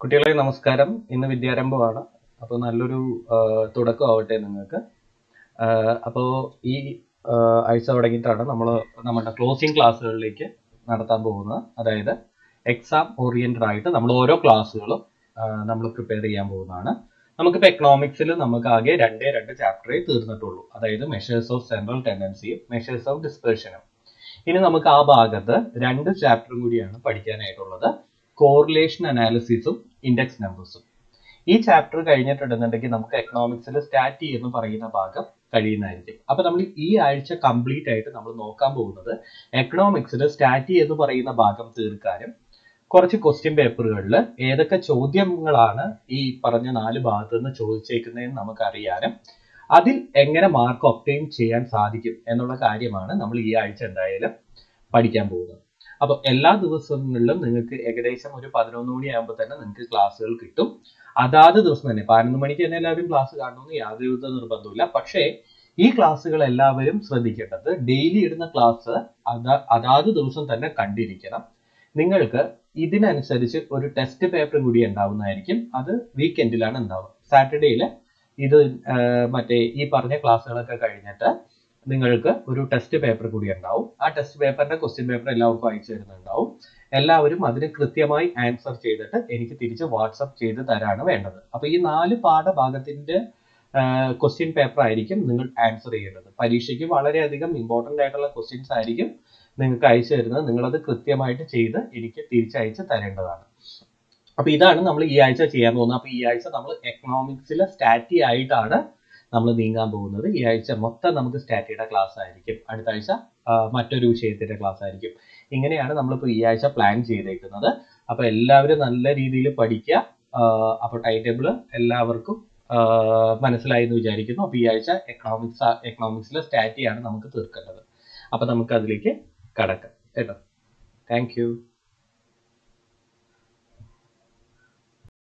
കുട്ടികളെ നമസ്കാരം ഇന്ന് വിദ്യാരംഭമാണ് അപ്പോൾ നല്ലൊരു ആ, തുടക്കമാവട്ടെ നിങ്ങൾക്ക് അപ്പോൾ ഈ ആ, ആഴ്ച തുടങ്ങിയിട്ടാണ് നമ്മൾ നമ്മുടെ ക്ലോസിംഗ് ക്ലാസ്സുകളിലേക്ക് നടത്താൻ പോകുന്നത് അതായത് എക്സാം ഓറിയന്റഡ് ആയിട്ട് നമ്മൾ ഓരോ ക്ലാസ്സുകളും നമ്മൾ പ്രിപ്പയർ ചെയ്യാൻ പോകുന്നതാണ് നമുക്കിപ്പോൾ എക്കണോമിക്സിൽ നമുക്ക് ആകെ രണ്ടേ രണ്ട് ചാപ്റ്ററേ തീർന്നിട്ടുള്ളൂ അതായത് മെഷേഴ്സ് ഓഫ് സെൻട്രൽ ടെൻഡൻസിയും മെഷേഴ്സ് ഓഫ് ഡിസ്പേർഷനും ഇനി നമുക്ക് ആ ഭാഗത്ത് രണ്ട് ചാപ്റ്ററും കൂടിയാണ് പഠിക്കാനായിട്ടുള്ളത് കോറിലേഷൻ അനാലിസിസും ഇൻഡെക്സ് നമ്പേഴ്സും ഈ ചാപ്റ്റർ കഴിഞ്ഞിട്ടുണ്ടെന്നുണ്ടെങ്കിൽ നമുക്ക് എക്കണോമിക്സിൽ സ്റ്റാറ്റി എന്ന് പറയുന്ന ഭാഗം കഴിയുന്നതായിരിക്കും അപ്പൊ നമ്മൾ ഈ ആഴ്ച കംപ്ലീറ്റ് ആയിട്ട് നമ്മൾ നോക്കാൻ പോകുന്നത് എക്കണോമിക്സിൽ സ്റ്റാറ്റി എന്ന് പറയുന്ന ഭാഗം തീർക്കാനും കുറച്ച് ക്വസ്റ്റ്യൻ പേപ്പറുകളിൽ ഏതൊക്കെ ചോദ്യങ്ങളാണ് ഈ പറഞ്ഞ നാല് ഭാഗത്തു നിന്ന് ചോദിച്ചേക്കുന്നതെന്ന് നമുക്കറിയാനും അതിൽ എങ്ങനെ മാർക്ക് ഒപ്റ്റെയിൻ ചെയ്യാൻ സാധിക്കും എന്നുള്ള കാര്യമാണ് നമ്മൾ ഈ ആഴ്ച എന്തായാലും പഠിക്കാൻ പോകുന്നത് അപ്പൊ എല്ലാ ദിവസങ്ങളിലും നിങ്ങൾക്ക് ഏകദേശം ഒരു പതിനൊന്ന് മണിയാകുമ്പോൾ തന്നെ നിങ്ങൾക്ക് ക്ലാസ്സുകൾ കിട്ടും അതാത് ദിവസം തന്നെ പതിനൊന്ന് മണിക്ക് തന്നെ എല്ലാവരും ക്ലാസ് കാണണമെന്ന് യാതൊരു നിർബന്ധമില്ല പക്ഷേ ഈ ക്ലാസ്സുകൾ എല്ലാവരും ശ്രദ്ധിക്കേണ്ടത് ഡെയിലി ഇടുന്ന ക്ലാസ് അതാ അതാത് ദിവസം തന്നെ കണ്ടിരിക്കണം നിങ്ങൾക്ക് ഇതിനനുസരിച്ച് ഒരു ടെസ്റ്റ് പേപ്പറും കൂടി ഉണ്ടാവുന്നതായിരിക്കും അത് വീക്കെൻഡിലാണ് ഉണ്ടാവുക സാറ്റർഡേയിൽ ഇത് ആ, മറ്റേ ഈ പറഞ്ഞ ക്ലാസ്സുകളൊക്കെ കഴിഞ്ഞിട്ട് നിങ്ങൾക്ക് ഒരു ടെസ്റ്റ് പേപ്പർ കൂടി ഉണ്ടാവും ആ ടെസ്റ്റ് പേപ്പറിന്റെ ക്വസ്റ്റ്യൻ പേപ്പർ എല്ലാവർക്കും അയച്ചു തരുന്നുണ്ടാവും എല്ലാവരും അതിന് കൃത്യമായി ആൻസർ ചെയ്തിട്ട് എനിക്ക് തിരിച്ച് വാട്സപ്പ് ചെയ്ത് തരാണ് വേണ്ടത് അപ്പൊ ഈ നാല് പാഠഭാഗത്തിന്റെ ക്വസ്റ്റ്യൻ പേപ്പർ ആയിരിക്കും നിങ്ങൾ ആൻസർ ചെയ്യേണ്ടത് പരീക്ഷയ്ക്ക് വളരെയധികം ഇമ്പോർട്ടന്റ് ആയിട്ടുള്ള ക്വസ്റ്റ്യൻസ് ആയിരിക്കും നിങ്ങൾക്ക് അയച്ചു തരുന്നത് നിങ്ങളത് കൃത്യമായിട്ട് ചെയ്ത് എനിക്ക് തിരിച്ചയച്ച് തരേണ്ടതാണ് അപ്പൊ ഇതാണ് നമ്മൾ ഈ ആഴ്ച ചെയ്യാൻ പോകുന്നത് അപ്പൊ ഈ ആഴ്ച നമ്മൾ എക്കണോമിക്സിലെ സ്റ്റാറ്റി ആയിട്ടാണ് നമ്മൾ നീങ്ങാൻ പോകുന്നത് ഈ ആഴ്ച മൊത്തം നമുക്ക് സ്റ്റാറ്റിയുടെ ക്ലാസ് ആയിരിക്കും അടുത്ത ആഴ്ച ആ, മറ്റൊരു വിഷയത്തിന്റെ ക്ലാസ് ആയിരിക്കും ഇങ്ങനെയാണ് നമ്മളിപ്പോൾ ഈ ആഴ്ച പ്ലാൻ ചെയ്തേക്കുന്നത് അപ്പൊ എല്ലാവരും നല്ല രീതിയിൽ പഠിക്കുക അപ്പോൾ ടൈം ടേബിൾ എല്ലാവർക്കും ആ, മനസ്സിലായി എന്ന് വിചാരിക്കുന്നു അപ്പൊ ഈ ആഴ്ച എക്കണോമിക്സ് എക്കണോമിക്സിലെ സ്റ്റാറ്റിയാണ് നമുക്ക് തീർക്കേണ്ടത് അപ്പൊ നമുക്ക് അതിലേക്ക് കടക്കാം കേട്ടോ താങ്ക് യു